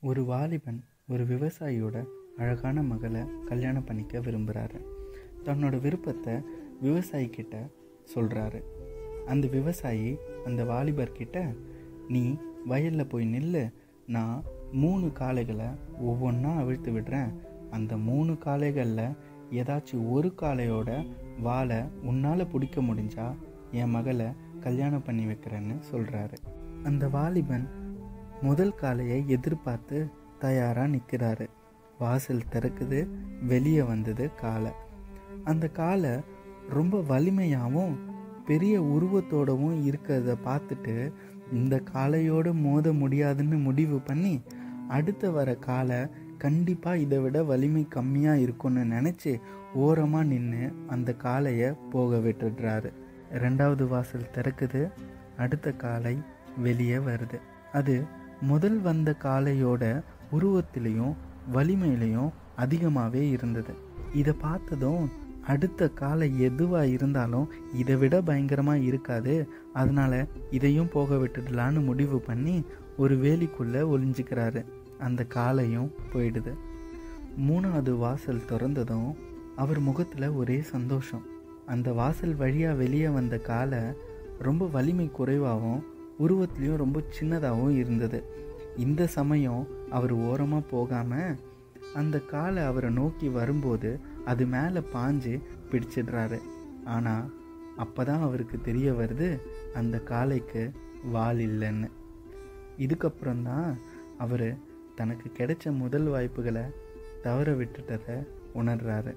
ஒரு வாலிபன் ஒரு விவசாயியோட அழகான மகளை கல்யாணம் பண்ணிக்க விரும்புகிறாரு தன்னோட விருப்பத்தை விவசாயி கிட்ட சொல்கிறாரு அந்த விவசாயி அந்த வாலிபர்கிட்ட நீ வயலில் போய் நில்லு நான் மூணு காளைகளை ஒவ்வொன்றா அவிழ்த்து விடுறேன் அந்த மூணு காளைகளில் ஏதாச்சும் ஒரு காளையோட வாழை உன்னால் பிடிக்க முடிஞ்சா என் மகளை கல்யாணம் பண்ணி வைக்கிறேன்னு சொல்கிறாரு அந்த வாலிபன் முதல் காளையை எதிர்பார்த்து தயாராக நிற்கிறாரு வாசல் திறக்குது வெளியே வந்தது காளை அந்த காளை ரொம்ப வலிமையாகவும் பெரிய உருவத்தோடவும் இருக்கிறத பார்த்துட்டு இந்த காளையோடு மோத முடியாதுன்னு முடிவு பண்ணி அடுத்த வர காளை கண்டிப்பாக இதை விட வலிமை கம்மியாக இருக்கும்னு நினச்சி ஓரமாக நின்று அந்த காளையை போக விட்டுடுறாரு ரெண்டாவது வாசல் திறக்குது அடுத்த காளை வெளியே வருது அது முதல் வந்த காளையோட உருவத்திலையும் வலிமையிலையும் அதிகமாகவே இருந்தது இதை பார்த்ததும் அடுத்த காலை எதுவாக இருந்தாலும் இதை விட பயங்கரமாக இருக்காது அதனால் இதையும் போக விட்டுடலான்னு முடிவு பண்ணி ஒரு வேலிக்குள்ளே ஒளிஞ்சிக்கிறாரு அந்த காலையும் போயிடுது மூணாவது வாசல் திறந்ததும் அவர் முகத்தில் ஒரே சந்தோஷம் அந்த வாசல் வழியாக வெளியே வந்த காலை ரொம்ப வலிமை குறைவாகவும் உருவத்துலேயும் ரொம்ப சின்னதாகவும் இருந்தது இந்த சமயம் அவர் ஓரமாக போகாமல் அந்த காலை அவரை நோக்கி வரும்போது அது மேலே பாஞ்சு பிடிச்சிடுறாரு ஆனால் அப்போ தான் அவருக்கு தெரிய வருது அந்த காளைக்கு வால் இல்லைன்னு இதுக்கப்புறம்தான் அவர் தனக்கு கிடைச்ச முதல் வாய்ப்புகளை தவற விட்டுட்டதை உணர்றாரு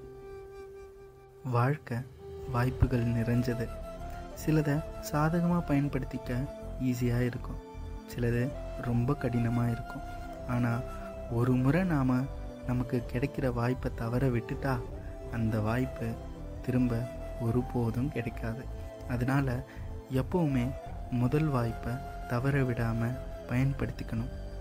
வாழ்க்கை வாய்ப்புகள் நிறைஞ்சது சிலதை சாதகமாக பயன்படுத்திக்க ஈஸியாக இருக்கும் சிலது ரொம்ப கடினமாக இருக்கும் ஆனால் ஒரு முறை நாம் நமக்கு கிடைக்கிற வாய்ப்பை தவற விட்டுட்டா அந்த வாய்ப்பு திரும்ப ஒருபோதும் கிடைக்காது அதனால் எப்போவுமே முதல் வாய்ப்பை தவற விடாமல் பயன்படுத்திக்கணும்